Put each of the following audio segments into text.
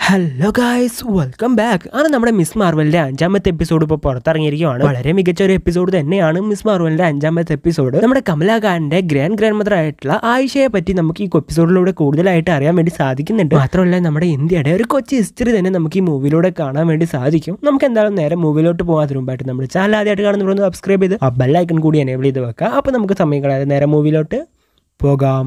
Hello guys welcome back ആണ് നമ്മുടെ miss മാർവലിന്റെ അഞ്ചാമത്തെ എപ്പിസോഡ് ഇപ്പോൾ പുറത്തിറങ്ങിയിരിക്കുകയാണ് വളരെ മികച്ച ഒരു എപ്പിസോഡ് തന്നെയാണ് മിസ് മാർവലിന്റെ അഞ്ചാമത്തെ എപ്പിസോഡ് നമ്മുടെ കമലാഖാന്റെ ഗ്രാൻഡ് ഗ്രാൻഡ് മദർ ആയിട്ടുള്ള ആയിഷയെ പറ്റി നമുക്ക് ഈ എപ്പിസോഡിലൂടെ കൂടുതലായിട്ട് അറിയാൻ വേണ്ടി സാധിക്കുന്നുണ്ട് മാത്രമല്ല നമ്മുടെ ഇന്ത്യയുടെ ഒരു കൊച്ചു ഹിസ്റ്ററി തന്നെ നമുക്ക് ഈ മൂവിയിലൂടെ കാണാൻ വേണ്ടി സാധിക്കും നമുക്ക് എന്തായാലും നേരെ മൂവിയിലോട്ട് പോകാതിന് മുമ്പായിട്ട് നമ്മൾ ചാനൽ ആദ്യമായിട്ട് കാണുന്നവരൊന്ന് സബ്സ്ക്രൈബ് ചെയ്ത് ആ ബെല്ലൈക്കൺ കൂടി എനേബിൾ ചെയ്ത് വെക്കാം അപ്പോൾ നമുക്ക് സമയം കളയാതെ നേരെ മൂവിയിലോട്ട് പോകാം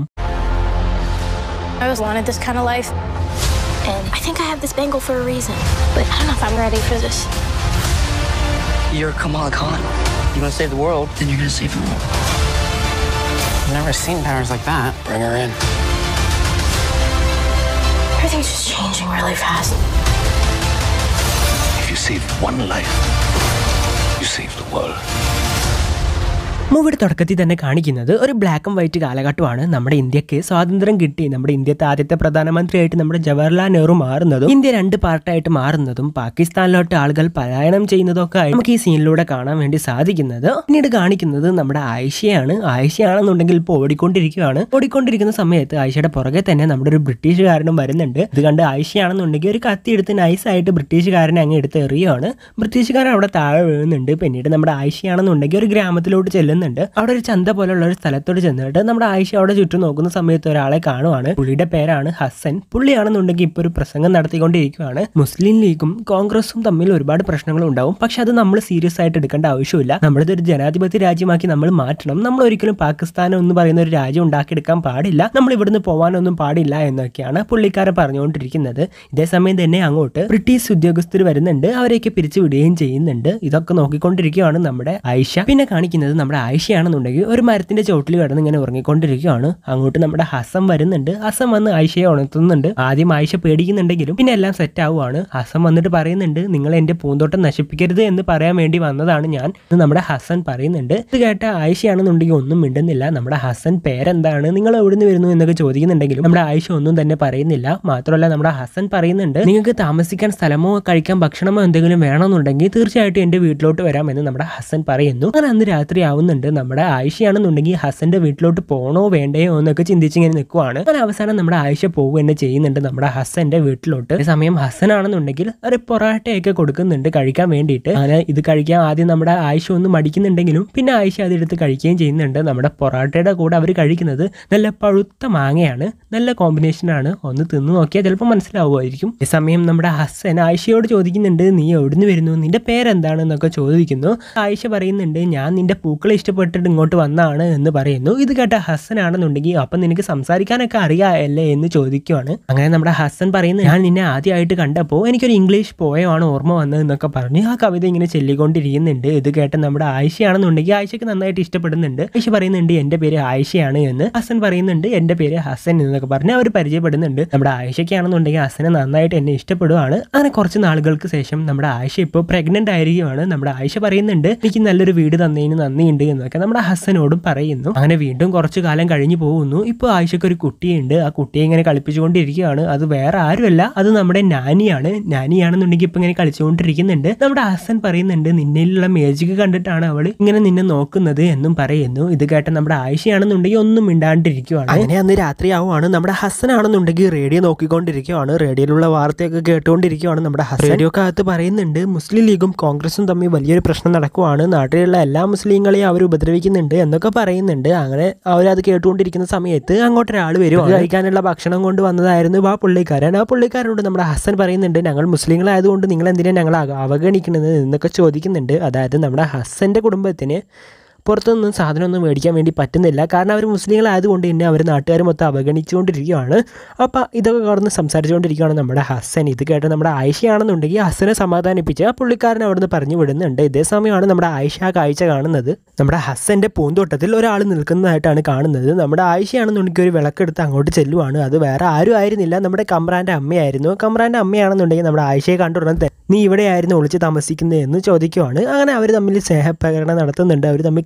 I always wanted this kind of life. And I think I have this bangle for a reason. But I don't know if I'm ready for this. You're Kamala Khan. You want to save the world? Then you're gonna save the world. I've never seen powers like that. Bring her in. Everything's just changing really fast. If you save one life, you save the world. മൂവിയുടെ തുടക്കത്തിൽ തന്നെ കാണിക്കുന്നത് ഒരു black and white കാലഘട്ടമാണ് നമ്മുടെ ഇന്ത്യക്ക് സ്വാതന്ത്ര്യം കിട്ടി നമ്മുടെ ഇന്ത്യത്തെ ആദ്യത്തെ പ്രധാനമന്ത്രിയായിട്ട് നമ്മുടെ ജവഹർലാൽ നെഹ്റു മാറുന്നതും ഇന്ത്യ രണ്ട് പാർട്ടായിട്ട് മാറുന്നതും പാകിസ്ഥാനിലോട്ട് ആളുകൾ പലായനം ചെയ്യുന്നതും ഒക്കെ ആയി നമുക്ക് ഈ സീനിലൂടെ കാണാൻ വേണ്ടി സാധിക്കുന്നത് പിന്നീട് കാണിക്കുന്നത് നമ്മുടെ ആയിഷയാണ് ആയിഷയാണെന്നുണ്ടെങ്കിൽ ഇപ്പോൾ ഓടിക്കൊണ്ടിരിക്കുകയാണ് ഓടിക്കൊണ്ടിരിക്കുന്ന സമയത്ത് ആയിഷയുടെ പുറകെ തന്നെ നമ്മുടെ ഒരു ബ്രിട്ടീഷുകാരനും വരുന്നുണ്ട് ഇത് കണ്ട് ആയിഷയാണെന്നുണ്ടെങ്കിൽ ഒരു കത്തി എടുത്ത് നൈസായിട്ട് ബ്രിട്ടീഷുകാരനെ അങ്ങ് എടുത്ത് എറിയുകയാണ് ബ്രിട്ടീഷുകാരൻ അവിടെ താഴെ വീഴുന്നുണ്ട് പിന്നീട് നമ്മുടെ ആയിഷയാണെന്നുണ്ടെങ്കിൽ ഒരു ഗ്രാമത്തിലോട്ട് ചെല്ലുന്നുണ്ട് അവിടെ ഒരു ചന്ത പോലുള്ള ഒരു സ്ഥലത്തോട്ട് ചെന്നിട്ട് നമ്മുടെ ആയിഷ അവിടെ ചുറ്റും നോക്കുന്ന സമയത്ത് ഒരാളെ കാണുവാണ് പുള്ളിയുടെ പേരാണ് ഹസൻ പുള്ളിയാണെന്നുണ്ടെങ്കിൽ ഇപ്പോൾ ഒരു പ്രസംഗം നടത്തിക്കൊണ്ടിരിക്കുകയാണ് മുസ്ലിം ലീഗും കോൺഗ്രസും തമ്മിൽ ഒരുപാട് പ്രശ്നങ്ങൾ ഉണ്ടാവും പക്ഷെ അത് നമ്മൾ സീരിയസ് ആയിട്ട് എടുക്കേണ്ട ആവശ്യമില്ല നമ്മുടെ ഒരു ജനാധിപത്യ രാജ്യമാക്കി നമ്മൾ മാറ്റണം നമ്മൾ ഒരിക്കലും പാകിസ്ഥാൻ എന്ന് പറയുന്ന ഒരു രാജ്യം ഉണ്ടാക്കിയെടുക്കാൻ പാടില്ല നമ്മൾ ഇവിടുന്ന് പോകാനൊന്നും പാടില്ല എന്നൊക്കെയാണ് പുള്ളിക്കാരൻ പറഞ്ഞുകൊണ്ടിരിക്കുന്നത് ഇതേസമയം തന്നെ അങ്ങോട്ട് ബ്രിട്ടീഷ് ഉദ്യോഗസ്ഥർ വരുന്നുണ്ട് അവരെയൊക്കെ പിരിച്ചു വിടുകയും ചെയ്യുന്നുണ്ട് ഇതൊക്കെ നോക്കിക്കൊണ്ടിരിക്കുകയാണ് നമ്മുടെ ആയിഷ പിന്നെ കാണിക്കുന്നത് നമ്മുടെ ആയിഷയാണെന്നുണ്ടെങ്കിൽ ഒരു മരത്തിന്റെ ചോട്ടിൽ കിടന്ന് ഇങ്ങനെ ഉറങ്ങിക്കൊണ്ടിരിക്കുകയാണ് അങ്ങോട്ട് നമ്മുടെ ഹസം വരുന്നുണ്ട് ഹസം വന്ന് ആയിഷയെ ഉണർത്തുന്നുണ്ട് ആദ്യം ആയിഷ പേടിക്കുന്നുണ്ടെങ്കിലും പിന്നെ എല്ലാം സെറ്റ് ആവുകയാണ് ഹസൻ വന്നിട്ട് പറയുന്നുണ്ട് നിങ്ങൾ എന്റെ പൂന്തോട്ടം നശിപ്പിക്കരുത് എന്ന് പറയാൻ വേണ്ടി വന്നതാണ് ഞാൻ ഇത് നമ്മുടെ ഹസൻ പറയുന്നുണ്ട് ഇത് കേട്ട ആയിഷയാണെന്നുണ്ടെങ്കിൽ ഒന്നും മിണ്ടുന്നില്ല നമ്മുടെ ഹസൻ പേരെന്താണ് നിങ്ങൾ എവിടുന്ന് വരുന്നു എന്നൊക്കെ ചോദിക്കുന്നുണ്ടെങ്കിലും നമ്മുടെ ആയിഷ ഒന്നും തന്നെ പറയുന്നില്ല മാത്രമല്ല നമ്മുടെ ഹസൻ പറയുന്നുണ്ട് നിങ്ങൾക്ക് താമസിക്കാൻ സ്ഥലമോ കഴിക്കാൻ ഭക്ഷണമോ എന്തെങ്കിലും വേണമെന്നുണ്ടെങ്കിൽ തീർച്ചയായിട്ടും എന്റെ വീട്ടിലോട്ട് വരാമെന്ന് നമ്മുടെ ഹസൻ പറയുന്നു അങ്ങനെ അന്ന് രാത്രി ആവുന്നുണ്ട് നമ്മുടെ ആയിഷയാണെന്നുണ്ടെങ്കിൽ ഹസന്റെ വീട്ടിലോട്ട് പോകണോ വേണ്ടയോ എന്നൊക്കെ ചിന്തിച്ചിങ്ങനെ നിൽക്കുവാണ് അങ്ങനെ അവസാനം നമ്മുടെ ആയിഷ പോവുക തന്നെ ചെയ്യുന്നുണ്ട് നമ്മുടെ ഹസന്റെ വീട്ടിലോട്ട് ഈ സമയം ഹസൻ ആണെന്നുണ്ടെങ്കിൽ ഒരു പൊറാട്ടയൊക്കെ കൊടുക്കുന്നുണ്ട് കഴിക്കാൻ വേണ്ടിയിട്ട് അങ്ങനെ ഇത് കഴിക്കാൻ ആദ്യം നമ്മുടെ ആയിഷ ഒന്ന് മടിക്കുന്നുണ്ടെങ്കിലും പിന്നെ ആയിഷ അതെടുത്ത് കഴിക്കുകയും ചെയ്യുന്നുണ്ട് നമ്മുടെ പൊറാട്ടയുടെ കൂടെ അവർ കഴിക്കുന്നത് നല്ല പഴുത്ത മാങ്ങയാണ് നല്ല കോമ്പിനേഷനാണ് ഒന്ന് തിന്നു നോക്കിയാൽ ചിലപ്പോൾ മനസ്സിലാവുമായിരിക്കും ഈ സമയം നമ്മുടെ ഹസൻ ആയിഷയോട് ചോദിക്കുന്നുണ്ട് നീ എവിടുന്ന് വരുന്നു നിന്റെ പേരെന്താണെന്നൊക്കെ ചോദിക്കുന്നു ആയിഷ പറയുന്നുണ്ട് ഞാൻ നിന്റെ പൂക്കളെ ഇഷ്ടപ്പെട്ടിട്ട് ഇങ്ങോട്ട് വന്നതാണ് എന്ന് പറയുന്നു ഇത് കേട്ട ഹസൻ ആണെന്നുണ്ടെങ്കിൽ അപ്പം നിനക്ക് സംസാരിക്കാനൊക്കെ അറിയാമല്ലേ എന്ന് ചോദിക്കുവാണ് അങ്ങനെ നമ്മുടെ ഹസൻ പറയുന്നത് ഞാൻ നിന്നെ ആദ്യമായിട്ട് കണ്ടപ്പോൾ എനിക്കൊരു ഇംഗ്ലീഷ് പോയമാണ് ഓർമ്മ വന്നതെന്നൊക്കെ പറഞ്ഞ് ആ കവിത ഇങ്ങനെ ചൊല്ലിക്കൊണ്ടിരിക്കുന്നുണ്ട് ഇത് കേട്ട് നമ്മുടെ ആയിഷയാണെന്നുണ്ടെങ്കിൽ ആയിഷയ്ക്ക് നന്നായിട്ട് ഇഷ്ടപ്പെടുന്നുണ്ട് ആയിഷ പറയുന്നുണ്ട് എൻ്റെ പേര് ആയിഷയാണ് എന്ന് ഹസൻ പറയുന്നുണ്ട് എൻ്റെ പേര് ഹസൻ എന്നൊക്കെ പറഞ്ഞ് അവർ പരിചയപ്പെടുന്നുണ്ട് നമ്മുടെ ആയിഷയ്ക്കാണെന്നുണ്ടെങ്കിൽ ഹസനെ നന്നായിട്ട് എന്നെ ഇഷ്ടപ്പെടുവാണ് അങ്ങനെ കുറച്ച് നാളുകൾക്ക് ശേഷം നമ്മുടെ ആയിഷ ഇപ്പോൾ പ്രഗ്നന്റ് ആയിരിക്കുകയാണ് നമ്മുടെ ആയിഷ പറയുന്നുണ്ട് എനിക്ക് നല്ലൊരു വീട് തന്നതിന് നന്ദിയുണ്ട് എന്നൊക്കെ നമ്മുടെ ഹസനോടും പറയുന്നു അങ്ങനെ വീണ്ടും കുറച്ചു കാലം കഴിഞ്ഞു പോകുന്നു ഇപ്പോൾ ആയിഷയ്ക്ക് ഒരു കുട്ടിയുണ്ട് ആ കുട്ടിയെ ഇങ്ങനെ കളിപ്പിച്ചുകൊണ്ടിരിക്കുകയാണ് അത് വേറെ ആരുമല്ല അത് നമ്മുടെ നാനിയാണ് നാനിയാണെന്നുണ്ടെങ്കിൽ ഇപ്പൊ ഇങ്ങനെ കളിച്ചുകൊണ്ടിരിക്കുന്നുണ്ട് നമ്മുടെ ഹസൻ പറയുന്നുണ്ട് നിന്നിലുള്ള മേജിക് കണ്ടിട്ടാണ് അവൾ ഇങ്ങനെ നിന്നെ നോക്കുന്നത് എന്നും പറയുന്നു ഇത് കേട്ട നമ്മുടെ ആയിഷയാണെന്നുണ്ടെങ്കിൽ ഒന്നും മിണ്ടാണ്ടിരിക്കുവാണ് അങ്ങനെ അന്ന് രാത്രിയാവുകയാണ് നമ്മുടെ ഹസൻ ആണെന്നുണ്ടെങ്കിൽ റേഡിയോ നോക്കിക്കൊണ്ടിരിക്കുവാണ് റേഡിയോയിലുള്ള വാർത്തയൊക്കെ കേട്ടുകൊണ്ടിരിക്കുവാണ് നമ്മുടെ ഹസൻ റേഡിയോക്കകത്ത് പറയുന്നുണ്ട് മുസ്ലിം ലീഗും കോൺഗ്രസും തമ്മിൽ വലിയൊരു പ്രശ്നം നടക്കുവാണ് നാട്ടിലുള്ള എല്ലാ മുസ്ലിങ്ങളെയും അവർ ഉപദ്രവിക്കുന്നുണ്ട് എന്നൊക്കെ പറയുന്നുണ്ട് അങ്ങനെ അവരത് കേട്ടുകൊണ്ടിരിക്കുന്ന സമയത്ത് അങ്ങോട്ട് ഒരാൾ വരും കഴിക്കാനുള്ള ഭക്ഷണം കൊണ്ട് വന്നതായിരുന്നു ആ പുള്ളിക്കാരൻ ആ പുള്ളിക്കാരനോട് നമ്മുടെ ഹസൻ പറയുന്നുണ്ട് ഞങ്ങൾ മുസ്ലിങ്ങളായതുകൊണ്ട് നിങ്ങൾ എന്തിനാ ഞങ്ങൾ അവ- അവഗണിക്കുന്നത് എന്നൊക്കെ ചോദിക്കുന്നുണ്ട് അതായത് നമ്മുടെ ഹസന്റെ കുടുംബത്തിന് പുറത്തുനിന്ന് സാധനമൊന്നും മേടിക്കാൻ വേണ്ടി പറ്റുന്നില്ല കാരണം അവർ മുസ്ലിങ്ങളായതുകൊണ്ട് തന്നെ അവർ നാട്ടുകാർ മൊത്തം അവഗണിച്ചുകൊണ്ടിരിക്കുകയാണ് അപ്പോൾ ഇതൊക്കെ കടന്ന് സംസാരിച്ചുകൊണ്ടിരിക്കുകയാണ് നമ്മുടെ ഹസൻ ഇത് കേട്ട് നമ്മുടെ ആയിഷയാണെന്നുണ്ടെങ്കിൽ ഹസനെ സമാധാനിപ്പിച്ച് ആ പുള്ളിക്കാരൻ അവിടുന്ന് പറഞ്ഞു വിടുന്നുണ്ട് ഇതേ സമയമാണ് നമ്മുടെ ആയിഷ ആ കാഴ്ച കാണുന്നത് നമ്മുടെ ഹസന്റെ പൂന്തോട്ടത്തിൽ ഒരാൾ നിൽക്കുന്നതായിട്ടാണ് കാണുന്നത് നമ്മുടെ ആയിഷയാണെന്നുണ്ടെങ്കിൽ ഒരു വിളക്കെടുത്ത് അങ്ങോട്ട് ചെല്ലുവാണ് അത് വേറെ ആരും ആയിരുന്നില്ല നമ്മുടെ കമ്രാന്റെ അമ്മയായിരുന്നു കമ്രാന്റെ അമ്മയാണെന്നുണ്ടെങ്കിൽ നമ്മുടെ ആയിഷയെ കണ്ടുടനെ തന്നെ നീ ഇവിടെയായിരുന്നു ഒളിച്ച് താമസിക്കുന്നത് എന്ന് ചോദിക്കുവാണ് അങ്ങനെ അവർ തമ്മിൽ സ്നേഹപ്രകടനം നടത്തുന്നുണ്ട് അവർ തമ്മിൽ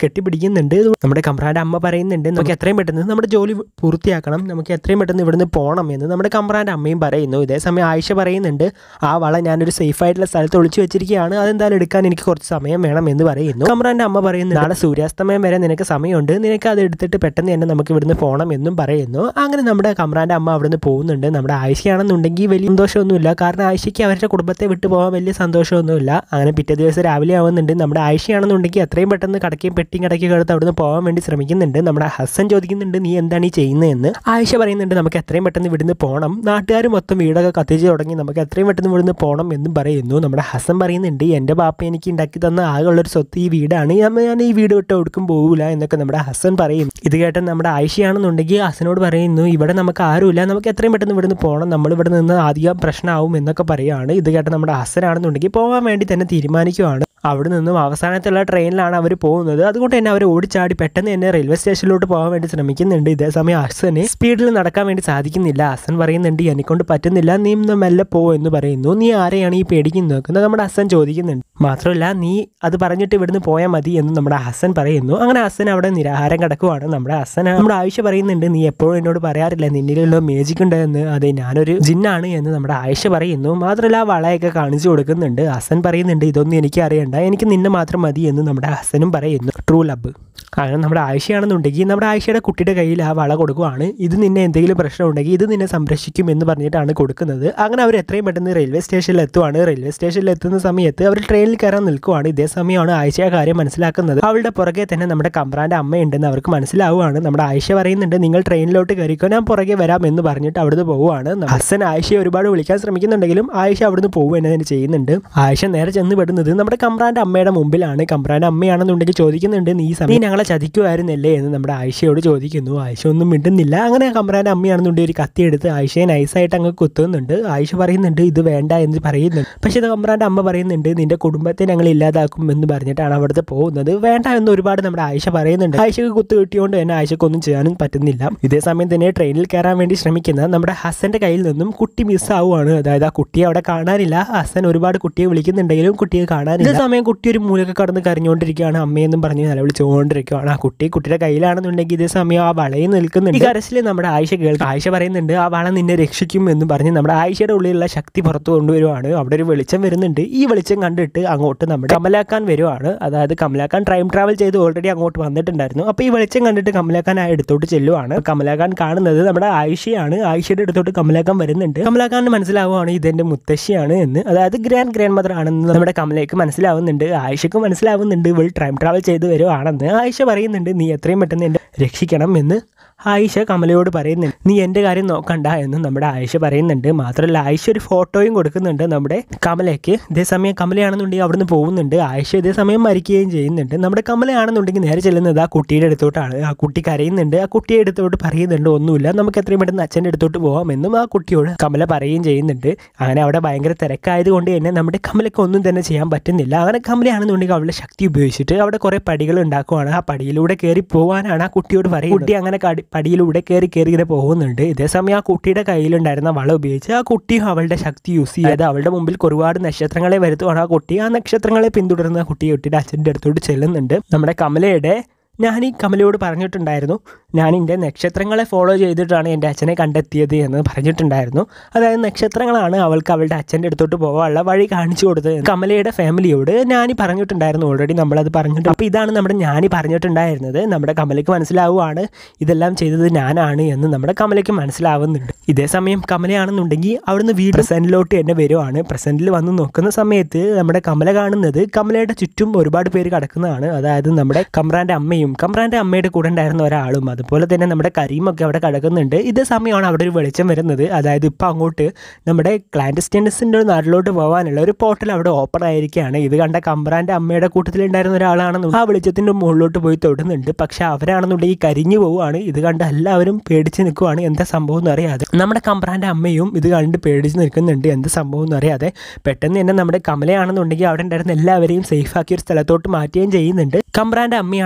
കെട്ടിപ്പിടിക്കുന്നുണ്ട് ഇത് നമ്മുടെ കമ്പ്രാൻ്റെ അമ്മ പറയുന്നുണ്ട് നമുക്ക് എത്രയും പെട്ടെന്ന് നമ്മുടെ ജോലി പൂർത്തിയാക്കണം നമുക്ക് എത്രയും പെട്ടെന്ന് ഇവിടുന്ന് പോകണം എന്ന് നമ്മുടെ കമ്പ്രാൻ്റെ അമ്മയും പറയുന്നു ഇതേസമയം ആയിഷ പറയുന്നുണ്ട് ആ വള ഞാനൊരു സേഫ് ആയിട്ടുള്ള സ്ഥലത്ത് ഒളിച്ചു വെച്ചിരിക്കുകയാണ് അതെന്തായാലും എടുക്കാൻ എനിക്ക് കുറച്ച് സമയം വേണം എന്ന് പറയുന്നു കമ്പ്രാൻ്റെ അമ്മ പറയുന്നു നാളെ സൂര്യാസ്തമയം വരെ നിനക്ക് സമയമുണ്ട് നിനക്ക് അത് എടുത്തിട്ട് പെട്ടെന്ന് തന്നെ നമുക്ക് ഇവിടുന്ന് പോകണം എന്നും പറയുന്നു അങ്ങനെ നമ്മുടെ കമ്പ്രാൻ്റെ അമ്മ അവിടുന്ന് പോകുന്നുണ്ട് നമ്മുടെ ആയിഷയാണെന്നുണ്ടെങ്കിൽ വലിയ സന്തോഷമൊന്നുമില്ല കാരണം ആയിഷയ്ക്ക് അവരുടെ കുടുംബത്തെ വിട്ടു പോകാൻ വലിയ സന്തോഷമൊന്നുമില്ല അങ്ങനെ പിറ്റേ ദിവസം രാവിലെ ആവുന്നുണ്ട് നമ്മുടെ ആയിഷയാണെന്നുണ്ടെങ്കിൽ എത്രയും പെട്ടെന്ന് കടക്കുകയും പെട്ടിയും കടക്കുകയും എടുത്ത് അവിടുന്ന് പോകാൻ വേണ്ടി ശ്രമിക്കുന്നുണ്ട് നമ്മുടെ ഹസൻ ചോദിക്കുന്നുണ്ട് നീ എന്താണ് ഈ ചെയ്യുന്നതെന്ന് ആയിഷ പറയുന്നുണ്ട് നമുക്ക് എത്രയും പെട്ടെന്ന് ഇവിടുന്ന് പോകണം നാട്ടുകാർ മൊത്തം വീടൊക്കെ കത്തിച്ച് തുടങ്ങി നമുക്ക് എത്രയും പെട്ടെന്ന് ഇവിടുന്ന് പോകണം എന്നും പറയുന്നു നമ്മുടെ ഹസൻ പറയുന്നുണ്ട് എൻ്റെ ബാപ്പ എനിക്ക് ഉണ്ടാക്കി തന്ന ആകെയുള്ളൊരു സ്വത്ത് ഈ വീടാണ് ഞാൻ ഞാൻ ഈ വീട് വിട്ട് ഒടുക്കും പോകില്ല എന്നൊക്കെ നമ്മുടെ ഹസൻ പറയും ഇത് കേട്ട നമ്മുടെ ആയിഷയാണെന്നുണ്ടെങ്കിൽ ഹസനോട് പറയുന്നു ഇവിടെ നമുക്ക് ആരുമില്ല നമുക്ക് എത്രയും പെട്ടെന്ന് ഇവിടുന്ന് പോകണം നമ്മൾ ഇവിടെ നിന്ന് അധികം പ്രശ്നമാവും എന്നൊക്കെ പറയുകയാണ് ഇത് കേട്ട നമ്മുടെ ഹസനാണെന്നുണ്ടെങ്കിൽ പോകാൻ വേണ്ടി തന്നെ തീരുമാനിക്കുവാണ് അവിടെ നിന്നും അവസാനത്തുള്ള ട്രെയിനിലാണ് അവർ പോകുന്നത് അതുകൊണ്ട് തന്നെ അവർ ഓടിച്ചാടി പെട്ടെന്ന് തന്നെ റെയിൽവേ സ്റ്റേഷനിലോട്ട് പോകാൻ വേണ്ടി ശ്രമിക്കുന്നുണ്ട് ഇതേസമയം ഹസന് സ്പീഡിൽ നടക്കാൻ വേണ്ടി സാധിക്കുന്നില്ല ഹസൻ പറയുന്നുണ്ട് എന്നെക്കൊണ്ട് പറ്റുന്നില്ല നീ ഒന്ന് മെല്ലെ പോ എന്ന് പറയുന്നു നീ ആരെയാണ് ഈ പേടിക്കുന്നത് എന്ന് നമ്മുടെ ഹസൻ ചോദിക്കുന്നുണ്ട് മാത്രമല്ല നീ അത് പറഞ്ഞിട്ട് ഇവിടുന്ന് പോയാൽ മതി എന്ന് നമ്മുടെ ഹസൻ പറയുന്നു അങ്ങനെ ഹസൻ അവിടെ നിരാഹാരം കിടക്കുവാണ് നമ്മുടെ ഹസൻ നമ്മുടെ ആയിഷ പറയുന്നുണ്ട് നീ എപ്പോഴും എന്നോട് പറയാറില്ല നിന്നിലുള്ള മേജിക് ഉണ്ട് എന്ന് അതെ ഞാനൊരു ജിന്നാണ് എന്ന് നമ്മുടെ ആയിഷ പറയുന്നു മാത്രമല്ല ആ വളയൊക്കെ കാണിച്ചു കൊടുക്കുന്നുണ്ട് ഹസൻ പറയുന്നുണ്ട് ഇതൊന്നും എനിക്ക് അറിയണ്ട എനിക്ക് നിന്നെ മാത്രം മതി എന്ന് നമ്മുടെ ഹസനും പറയുന്നു ട്രൂ ലവ് അങ്ങനെ നമ്മുടെ ആയിഷയാണെന്നുണ്ടെങ്കിൽ നമ്മുടെ ആയിഷയുടെ കുട്ടിയുടെ കയ്യിൽ ആ വള കൊടുക്കുവാണ് ഇത് നിന്നെ എന്തെങ്കിലും പ്രശ്നം ഉണ്ടെങ്കിൽ ഇത് നിന്നെ സംരക്ഷിക്കും എന്ന് പറഞ്ഞിട്ടാണ് കൊടുക്കുന്നത് അങ്ങനെ അവർ എത്രയും പെട്ടെന്ന് റെയിൽവേ സ്റ്റേഷനിൽ എത്തുവാണ് റെയിൽവേ സ്റ്റേഷനിൽ എത്തുന്ന സമയത്ത് അവർ ട്രെയിനിൽ കയറാൻ നിൽക്കുവാണ് ഇതേ സമയമാണ് ആയിഷ ആ കാര്യം മനസ്സിലാക്കുന്നത് അവളുടെ പുറകെ തന്നെ നമ്മുടെ കമ്പ്രാൻ്റെ അമ്മയുണ്ടെന്ന് അവർക്ക് മനസ്സിലാവുകയാണ് നമ്മുടെ ആയിഷ പറയുന്നുണ്ട് നിങ്ങൾ ട്രെയിനിലോട്ട് കയറിക്കോ ഞാൻ പുറകെ വരാം എന്ന് പറഞ്ഞിട്ട് അവിടുന്ന് പോവുകയാണ് ഹസൻ ആയിഷയെ ഒരുപാട് വിളിക്കാൻ ശ്രമിക്കുന്നുണ്ടെങ്കിലും ആയിഷ അവിടുന്ന് പോകുക തന്നെ തന്നെ ചെയ്യുന്നുണ്ട് ആയിഷ നേരെ ചെന്ന് പെടുന്നത് നമ്മുടെ കമ്പ്രാൻ്റെ അമ്മയുടെ മുമ്പിലാണ് കമ്പ്രാൻ്റെ അമ്മയാണെന്നുണ്ടെങ്കിൽ ചോദിക്കുന്നുണ്ട് നീ സമയം നീ ഞങ്ങളെ ചതിക്കുമായിരുന്നല്ലേ എന്ന് നമ്മുടെ ആയിഷയോട് ചോദിക്കുന്നു ആയിഷ ഒന്നും മിണ്ടുന്നില്ല അങ്ങനെ കമ്പ്രാൻ്റെ അമ്മയാണെന്നുണ്ടെങ്കിൽ ഒരു കത്തി എടുത്ത് ആയിഷയെ നൈസായിട്ട് അങ്ങ് കുത്തുന്നുണ്ട് ആയിഷ പറയുന്നുണ്ട് ഇത് വേണ്ട എന്ന് പറയുന്നുണ്ട് പക്ഷേ ഇത് കമ്പ്രാൻ്റെ അമ്മ പറയുന്നുണ്ട് നിന്റെ കുടുംബത്തെ ഞങ്ങൾ ഇല്ലാതാക്കും എന്ന് പറഞ്ഞിട്ടാണ് അവിടുത്തെ പോകുന്നത് വേണ്ട എന്ന് ഒരുപാട് നമ്മുടെ ആയിഷ പറയുന്നുണ്ട് ആയിഷക്ക് കുത്ത് കിട്ടിയോണ്ട് തന്നെ ആയിഷക്കൊന്നും ചെയ്യാനും പറ്റുന്നില്ല ഇതേ സമയം തന്നെ ട്രെയിനിൽ കയറാൻ വേണ്ടി ശ്രമിക്കുന്ന നമ്മുടെ ഹസന്റെ കയ്യിൽ നിന്നും കുട്ടി മിസ്സാവുകയാണ് അതായത് ആ കുട്ടിയെ അവിടെ കാണാനില്ല ഹസൻ ഒരുപാട് കുട്ടിയെ വിളിക്കുന്നുണ്ടെങ്കിലും കുട്ടിയെ കാണാനില്ല ഇതേ സമയം കുട്ടി ഒരു മൂലൊക്കെ കടന്ന് കരഞ്ഞുകൊണ്ടിരിക്കുകയാണ് അമ്മയെന്നും പറഞ്ഞ് നിലവിളിച്ചുകൊണ്ടിരിക്കുകയാണ് ആ കുട്ടി കുട്ടിയുടെ കയ്യിലാണെന്നുണ്ടെങ്കിൽ ഇതേ സമയം ആ വളയിൽ നിൽക്കുന്നുണ്ട് ഈ കരച്ചിൽ നമ്മുടെ ആയിഷ കേൾക്കും ആയിഷ പറയുന്നുണ്ട് ആ വള നിന്നെ രക്ഷിക്കും എന്ന് പറഞ്ഞ് നമ്മുടെ ആയിഷയുടെ ഉള്ളിലുള്ള ശക്തി പുറത്തു കൊണ്ടുവരുവാണ് അവിടെ ഒരു വെളിച്ചം വരുന്നുണ്ട് ഈ വെളിച്ചം കണ്ടിട്ട് അങ്ങോട്ട് നമ്മുടെ കമലാക്കാൻ വരുവാണ് അതായത് കമലാക്കാൻ ടൈം ട്രാവൽ ചെയ്ത് ഓൾറെഡി അങ്ങോട്ട് വന്നിട്ടുണ്ടായിരുന്നു അപ്പോൾ ഈ വെളിച്ചം കണ്ടിട്ട് കമലാക്കാൻ ആ എടുത്തോട്ട് ചെല്ലുവാണ് കമലാക്കാൻ കാണുന്നത് നമ്മുടെ ആയിഷയാണ് ആയിഷയുടെ അടുത്തോട്ട് കമലാക്കാൻ വരുന്നുണ്ട് കമലാക്കാന് മനസ്സിലാവുകയാണ് ഇതെന്റെ മുത്തശ്ശിയാണ് എന്ന് അതായത് ഗ്രാൻഡ് ഗ്രാൻഡ് മദർ ആണെന്ന് നമ്മുടെ കമലയ്ക്ക് മനസ്സിലാവുന്നുണ്ട് ആയിഷയ്ക്ക് മനസ്സിലാവുന്നുണ്ട് ഇവൾ ടൈം ട്രാവൽ ചെയ്ത് വരുവാണെന്ന് ആയിഷ പറയുന്നുണ്ട് നീ എത്രയും പെട്ടെന്ന് എന്നെ രക്ഷിക്കണം എന്ന് ആയിഷ കമലയോട് പറയുന്നുണ്ട് നീ എൻ്റെ കാര്യം നോക്കണ്ട എന്ന് നമ്മുടെ ആയിഷ പറയുന്നുണ്ട് മാത്രമല്ല ആയിഷ ഒരു ഫോട്ടോയും കൊടുക്കുന്നുണ്ട് നമ്മുടെ കമലയ്ക്ക് ഇതേസമയം കമലയാണെന്നുണ്ടെങ്കിൽ അവിടുന്ന് പോകുന്നുണ്ട് ആയിഷ ഇതേസമയം മരിക്കുകയും ചെയ്യുന്നുണ്ട് നമ്മുടെ കമലയാണെന്നുണ്ടെങ്കിൽ നേരെ ചെല്ലുന്നത് ആ കുട്ടിയുടെ അടുത്തോട്ടാണ് ആ കുട്ടി കരയുന്നുണ്ട് ആ കുട്ടിയെ അടുത്തോട്ട് പറയുന്നുണ്ട് ഒന്നുമില്ല നമുക്ക് എത്രയും പെട്ടെന്ന് അച്ഛൻ്റെ അടുത്തോട്ട് പോകാമെന്നും ആ കുട്ടിയോട് കമല പറയുകയും ചെയ്യുന്നുണ്ട് അങ്ങനെ അവിടെ ഭയങ്കര തിരക്കായതുകൊണ്ട് തന്നെ നമ്മുടെ കമലയ്ക്ക് ഒന്നും തന്നെ ചെയ്യാൻ പറ്റുന്നില്ല അങ്ങനെ കമലയാണെന്നുണ്ടെങ്കിൽ അവളുടെ ശക്തി ഉപയോഗിച്ചിട്ട് അവിടെ കുറേ പടികൾ ഉണ്ടാക്കുവാണ് ആ പടിയിലൂടെ കയറി പോകാനാണ് ആ കുട്ടിയോട് പറയുന്നത് കുട്ടി അങ്ങനെ കടി പടിയിലൂടെ കയറി കയറി ഇങ്ങനെ പോകുന്നുണ്ട് ഇതേസമയം ആ കുട്ടിയുടെ കയ്യിലുണ്ടായിരുന്ന വള ഉപയോഗിച്ച് ആ കുട്ടിയും അവളുടെ ശക്തി യൂസ് ചെയ്ത് അവളുടെ മുമ്പിൽ ഒരുപാട് നക്ഷത്രങ്ങളെ വരുത്തുവാണ് ആ കുട്ടി ആ നക്ഷത്രങ്ങളെ പിന്തുടർന്ന് ആ കുട്ടിയെ കുട്ടിയുടെ അച്ഛൻ്റെ അടുത്തോട്ട് ചെല്ലുന്നുണ്ട് നമ്മുടെ കമലയുടെ ഞാൻ ഈ കമലയോട് പറഞ്ഞിട്ടുണ്ടായിരുന്നു ഞാൻ എൻ്റെ നക്ഷത്രങ്ങളെ ഫോളോ ചെയ്തിട്ടാണ് എൻ്റെ അച്ഛനെ കണ്ടെത്തിയത് എന്ന് പറഞ്ഞിട്ടുണ്ടായിരുന്നു അതായത് നക്ഷത്രങ്ങളാണ് അവൾക്ക് അവളുടെ അച്ഛൻ്റെ അടുത്തോട്ട് പോകാനുള്ള വഴി കാണിച്ചു കൊടുത്തത് കമലയുടെ ഫാമിലിയോട് ഞാനി പറഞ്ഞിട്ടുണ്ടായിരുന്നു ഓൾറെഡി നമ്മളത് പറഞ്ഞിട്ടുണ്ട് അപ്പോൾ ഇതാണ് നമ്മുടെ ഞാനി പറഞ്ഞിട്ടുണ്ടായിരുന്നത് നമ്മുടെ കമലയ്ക്ക് മനസ്സിലാവുകയാണ് ഇതെല്ലാം ചെയ്തത് ഞാനാണ് എന്ന് നമ്മുടെ കമലയ്ക്ക് മനസ്സിലാവുന്നുണ്ട് ഇതേ സമയം കമലയാണെന്നുണ്ടെങ്കിൽ അവിടുന്ന് വീട് പ്രസൻറ്റിലോട്ട് തന്നെ വരുവാണ് പ്രസൻറ്റിൽ വന്ന് നോക്കുന്ന സമയത്ത് നമ്മുടെ കമല കാണുന്നത് കമലയുടെ ചുറ്റും ഒരുപാട് പേര് കിടക്കുന്നതാണ് അതായത് നമ്മുടെ കമ്രാൻ്റെ അമ്മയും കമ്രാൻ്റെ അമ്മയുടെ കൂടെ ഉണ്ടായിരുന്ന ഒരാളും അതുപോലെ തന്നെ നമ്മുടെ കരീമൊക്കെ അവിടെ കിടക്കുന്നുണ്ട് ഇതേ സമയമാണ് അവിടെ ഒരു വെളിച്ചം വരുന്നത് അതായത് ഇപ്പോൾ അങ്ങോട്ട് നമ്മുടെ ക്ലാൻഡസ്റ്റൈൻസിൻ്റെ നാട്ടിലോട്ട് പോകാനുള്ള ഒരു പോർട്ടൽ അവിടെ ഓപ്പൺ ആയിരിക്കുകയാണ് ഇത് കണ്ട കമ്പ്രാൻ്റെ അമ്മയുടെ കൂട്ടത്തിലുണ്ടായിരുന്ന ഒരാളാണെന്ന് ആ വെളിച്ചത്തിൻ്റെ മുകളിലോട്ട് പോയി തൊടുന്നുണ്ട് പക്ഷെ അവരാണെന്നുണ്ടെങ്കിൽ കരിഞ്ഞു പോവുകയാണ് ഇത് കണ്ട് എല്ലാവരും പേടിച്ച് നിൽക്കുവാണ് എന്താ സംഭവം എന്ന് അറിയാതെ നമ്മുടെ കമ്പ്രാൻ്റെ അമ്മയും ഇത് കണ്ട് പേടിച്ച് നിൽക്കുന്നുണ്ട് എന്ത് സംഭവം എന്ന് അറിയാതെ പെട്ടെന്ന് തന്നെ നമ്മുടെ കമലയാണെന്നുണ്ടെങ്കിൽ അവിടെ ഉണ്ടായിരുന്ന എല്ലാവരെയും സേഫ് ആക്കിയ ഒരു സ്ഥലത്തോട്ട് മാറ്റുകയും ചെയ്യുന്നുണ്ട് കമ്പ്രാൻ്റെ അമ്മയാണെന്നുണ്ടെങ്കിൽ ആ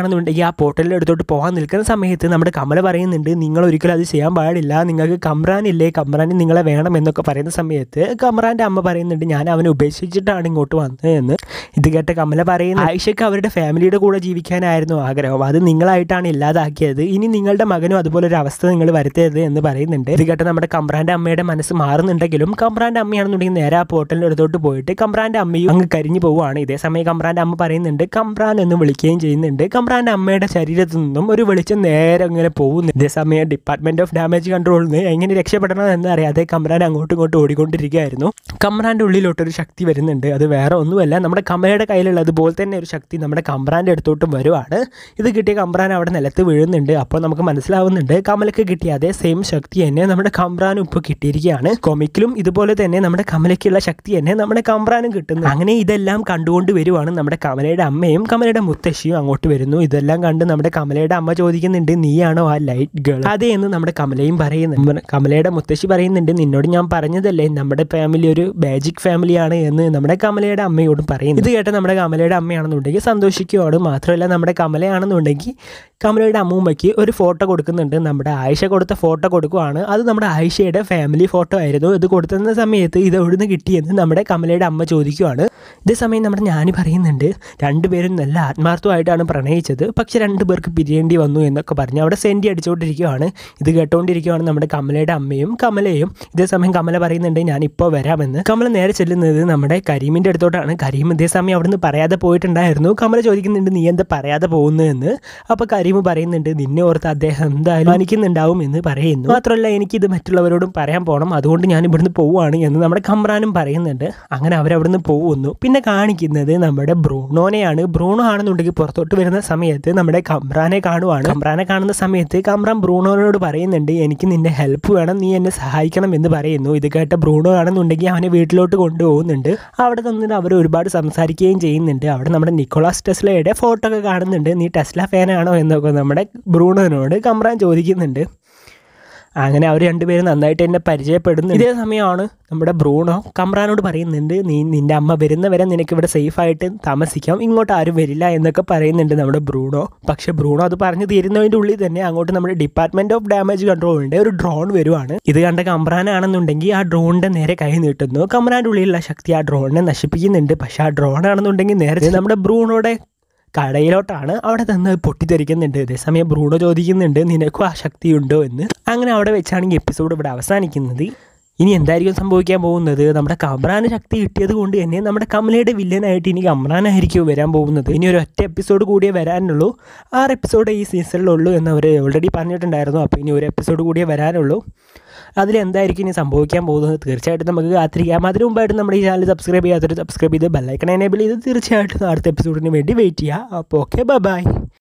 ആ പോർട്ടലിൻ്റെ അടുത്തോട്ട് പോകാൻ നിൽക്കുന്ന സമയത്ത് നമ്മുടെ കമല പറയുന്നുണ്ട് നിങ്ങൾ ഒരിക്കലും അത് ചെയ്യാൻ പാടില്ല നിങ്ങൾക്ക് കമ്രാനില്ലേ കമ്രാൻ നിങ്ങളെ വേണം എന്നൊക്കെ പറയുന്ന സമയത്ത് കമ്രാൻ്റെ അമ്മ പറയുന്നുണ്ട് ഞാൻ അവനെ ഉപേക്ഷിച്ചിട്ടാണ് ഇങ്ങോട്ട് വന്നത് എന്ന് ഇത് കേട്ട കമല പറയുന്നു ആയിഷയ്ക്ക് അവരുടെ ഫാമിലിയുടെ കൂടെ ജീവിക്കാനായിരുന്നു ആഗ്രഹം അത് നിങ്ങളായിട്ടാണ് ഇല്ലാതാക്കിയത് ഇനി നിങ്ങളുടെ മകനും അതുപോലെ ഒരു അവസ്ഥ നിങ്ങൾ വരുത്തരുത് എന്ന് പറയുന്നുണ്ട് ഇത് കേട്ട നമ്മുടെ കമ്രാൻ്റെ അമ്മയുടെ മനസ്സ് മാറുന്നുണ്ടെങ്കിലും കമ്രാൻ്റെ അമ്മയാണെന്നുണ്ടെങ്കിൽ നേരെ ആ പോർട്ടലിൻ്റെ അടുത്തോട്ട് പോയിട്ട് കമ്രാൻ്റെ അമ്മയും അങ്ങ് കരിഞ്ഞു പോവുകയാണ് ഇതേ സമയം കമ്രാൻ്റെ അമ്മ പറയുന്നുണ്ട് കമ്രാൻ എന്ന് വിളിക്കുകയും ചെയ്യുന്നുണ്ട് കമ്രാൻ്റെ അമ്മയുടെ ശരീരത്തു നിന്നും ഒരു വെളിച്ചം നേരെ ഇങ്ങനെ പോകുന്നു ഇതേ സമയം ഡിപ്പാർട്ട്മെന്റ് ഓഫ് ഡാമേജ് കൺട്രോളിൽ നിന്ന് എങ്ങനെ രക്ഷപ്പെടണം എന്ന് അറിയാതെ കമ്രാൻ അങ്ങോട്ടും ഇങ്ങോട്ടും ഓടിക്കൊണ്ടിരിക്കുകയായിരുന്നു കമ്രാൻ്റെ ഉള്ളിലോട്ടൊരു ശക്തി വരുന്നുണ്ട് അത് വേറെ ഒന്നുമല്ല നമ്മുടെ കമലയുടെ കയ്യിലുള്ള അതുപോലെ തന്നെ ഒരു ശക്തി നമ്മുടെ കമ്രാൻ്റെ അടുത്തോട്ടും വരുവാണ് ഇത് കിട്ടിയ കമ്രാൻ അവിടെ നിലത്ത് വീഴുന്നുണ്ട് അപ്പോൾ നമുക്ക് മനസ്സിലാവുന്നുണ്ട് കമലക്ക് കിട്ടിയ അതേ സെയിം ശക്തി തന്നെ നമ്മുടെ കമ്രാനും ഇപ്പോൾ കിട്ടിയിരിക്കുകയാണ് കൊമിക്കിലും ഇതുപോലെ തന്നെ നമ്മുടെ കമലയ്ക്കുള്ള ശക്തി തന്നെ നമ്മുടെ കമ്രാനും കിട്ടുന്നു അങ്ങനെ ഇതെല്ലാം കണ്ടുകൊണ്ട് വരുവാണ് നമ്മുടെ കമലയുടെ അമ്മയും കമലയുടെ മുത്തശ്ശിയും അങ്ങോട്ട് വരുന്നു ഇതെല്ലാം കണ്ട് നമ്മുടെ കമലയുടെ അമ്മ ചോദിക്കുന്നുണ്ട് നീയാണോ ആ ലൈറ്റ് ഗേൾ അതെ എന്ന് നമ്മുടെ കമലയും പറയുന്നുണ്ട് കമലയുടെ മുത്തശ്ശി പറയുന്നുണ്ട് നിന്നോട് ഞാൻ പറഞ്ഞതല്ലേ നമ്മുടെ ഫാമിലി ഒരു മാജിക് ഫാമിലിയാണ് എന്ന് നമ്മുടെ കമലയുടെ അമ്മയോടും പറയുന്നു ഇത് കേട്ട് നമ്മുടെ കമലയുടെ അമ്മയാണെന്നുണ്ടെങ്കിൽ സന്തോഷിക്കുകയാണ് മാത്രമല്ല നമ്മുടെ കമലയാണെന്നുണ്ടെങ്കിൽ കമലയുടെ അമ്മൂമ്മയ്ക്ക് ഒരു ഫോട്ടോ കൊടുക്കുന്നുണ്ട് നമ്മുടെ ആയിഷ കൊടുത്ത ഫോട്ടോ കൊടുക്കുവാണ് അത് നമ്മുടെ ആയിഷയുടെ ഫാമിലി ഫോട്ടോ ആയിരുന്നു ഇത് കൊടുത്തുന്ന സമയത്ത് ഇത് എവിടുന്ന് കിട്ടിയെന്ന് നമ്മുടെ കമലയുടെ അമ്മ ചോദിക്കുവാണ് ഇതേ സമയം നമ്മുടെ ഞാനി പറയുന്നുണ്ട് രണ്ടുപേരും നല്ല ആത്മാർത്ഥമായിട്ടാണ് പ്രണയിച്ചത് പക്ഷെ രണ്ടു പേർക്ക് പിരിയേണ്ടി വന്നു എന്നൊക്കെ പറഞ്ഞ് അവിടെ സെൻറ്റി അടിച്ചുകൊണ്ടിരിക്കുകയാണ് ഇത് കേട്ടുകൊണ്ടിരിക്കുകയാണ് നമ്മുടെ കമലയുടെ അമ്മയും കമലയും ഇതേ സമയം കമല പറയുന്നുണ്ട് ഞാൻ ഇപ്പോൾ വരാമെന്ന് കമല നേരെ ചെല്ലുന്നത് നമ്മുടെ കരീമിൻ്റെ അടുത്തോട്ടാണ് കരീം ഇതേ സമയം അവിടുന്ന് പറയാതെ പോയിട്ടുണ്ടായിരുന്നു കമല ചോദിക്കുന്നുണ്ട് നീ എന്താ പറയാതെ പോകുന്നതെന്ന് അപ്പോൾ കരീം പറയുന്നുണ്ട് നിന്നെ ഓർത്ത് അദ്ദേഹം എന്തായാലും മാനിക്കുന്നുണ്ടാവും എന്ന് പറയുന്നു മാത്രമല്ല എനിക്കിത് മറ്റുള്ളവരോടും പറയാൻ പോകണം അതുകൊണ്ട് ഞാൻ ഇവിടുന്ന് പോവുകയാണ് എന്ന് നമ്മുടെ കമ്രാനും പറയുന്നുണ്ട് അങ്ങനെ അവരവിടുന്ന് പോകുന്നു പിന്നെ കാണിക്കുന്നത് നമ്മുടെ ബ്രൂണോനെയാണ് ബ്രൂണോ ആണെന്നുണ്ടെങ്കിൽ പുറത്തോട്ട് വരുന്ന സമയത്ത് നമ്മുടെ കമ്രാനെ കാണുവാണ് കമ്രാനെ കാണുന്ന സമയത്ത് കമ്രാൻ ബ്രൂണോനോട് പറയുന്നുണ്ട് എനിക്ക് നിന്റെ ഹെൽപ്പ് വേണം നീ എന്നെ സഹായിക്കണം എന്ന് പറയുന്നു ഇത് കേട്ട ബ്രൂണോ ആണെന്നുണ്ടെങ്കിൽ അവനെ വീട്ടിലോട്ട് കൊണ്ടുപോകുന്നുണ്ട് അവിടെ നിന്നിട്ട് അവർ ഒരുപാട് സംസാരിക്കുകയും ചെയ്യുന്നുണ്ട് അവിടെ നമ്മുടെ നിക്കോളാസ് ടെസ്ലയുടെ ഫോട്ടോ ഒക്കെ കാണുന്നുണ്ട് നീ ടെസ്ല ഫാനാണോ എന്നൊക്കെ നമ്മുടെ ബ്രൂണോനോട് കമ്രാൻ ചോദിക്കുന്നുണ്ട് അങ്ങനെ അവർ രണ്ടുപേരും നന്നായിട്ട് എന്നെ പരിചയപ്പെടുന്നു ഇതേ സമയമാണ് നമ്മുടെ ബ്രൂണോ കമ്രാനോട് പറയുന്നുണ്ട് നീ നിന്റെ അമ്മ വരുന്നവരെ നിനക്ക് ഇവിടെ സേഫായിട്ട് താമസിക്കാം ഇങ്ങോട്ട് ആരും വരില്ല എന്നൊക്കെ പറയുന്നുണ്ട് നമ്മുടെ ബ്രൂണോ പക്ഷേ ബ്രൂണോ അത് പറഞ്ഞു തീരുന്നതിൻ്റെ ഉള്ളിൽ തന്നെ അങ്ങോട്ട് നമ്മുടെ ഡിപ്പാർട്ട്മെന്റ് ഓഫ് ഡാമേജ് കൺട്രോളിൻ്റെ ഒരു ഡ്രോൺ വരുവാണ് ഇത് കണ്ട കമ്രാനാണെന്നുണ്ടെങ്കിൽ ആ ഡ്രോണിൻ്റെ നേരെ കൈ നീട്ടുന്നു കമ്രാൻ്റെ ഉള്ളിലുള്ള ശക്തി ആ ഡ്രോണിനെ നശിപ്പിക്കുന്നുണ്ട് പക്ഷേ ആ ഡ്രോൺ ആണെന്നുണ്ടെങ്കിൽ നേരെ നമ്മുടെ ബ്രൂണോയുടെ കടയിലോട്ടാണ് അവിടെ നിന്ന് പൊട്ടിത്തെറിക്കുന്നുണ്ട് അതേസമയം ബ്രൂണോ ചോദിക്കുന്നുണ്ട് നിനക്കും ആ ശക്തി ഉണ്ടോ എന്ന് അങ്ങനെ അവിടെ വെച്ചാണെങ്കിൽ എപ്പിസോഡ് ഇവിടെ അവസാനിക്കുന്നത് ഇനി എന്തായിരിക്കും സംഭവിക്കാൻ പോകുന്നത് നമ്മുടെ കമ്രാന് ശക്തി കിട്ടിയത് കൊണ്ട് തന്നെ നമ്മുടെ കമലയുടെ വില്ലനായിട്ട് ഇനി കമ്രാനായിരിക്കും വരാൻ പോകുന്നത് ഇനി ഒരു ഒറ്റ എപ്പിസോഡ് കൂടിയേ വരാനുള്ളൂ ആറ് എപ്പിസോഡ് ഈ സീസണിലുള്ളൂ എന്ന് അവർ ഓൾറെഡി പറഞ്ഞിട്ടുണ്ടായിരുന്നു അപ്പോൾ ഇനി ഒരു എപ്പിസോഡ് കൂടിയേ വരാനുള്ളൂ അതിലെന്തായിരിക്കും ഇനി സംഭവിക്കാൻ പോകുന്നത് തീർച്ചയായിട്ടും നമുക്ക് കാത്തിരിക്കാം അതിന് മുമ്പായിട്ട് നമ്മുടെ ഈ ചാനൽ സബ്സ്ക്രൈബ് ചെയ്യാത്തൊരു സബ്സ്ക്രൈബ് ചെയ്ത് ബെല്ലൈക്കൺ എനേബിൾ ചെയ്ത് തീർച്ചയായിട്ടും അടുത്ത എപ്പിസോഡിന് വേണ്ടി വെയിറ്റ് ചെയ്യുക അപ്പോൾ ഓക്കെ ബൈ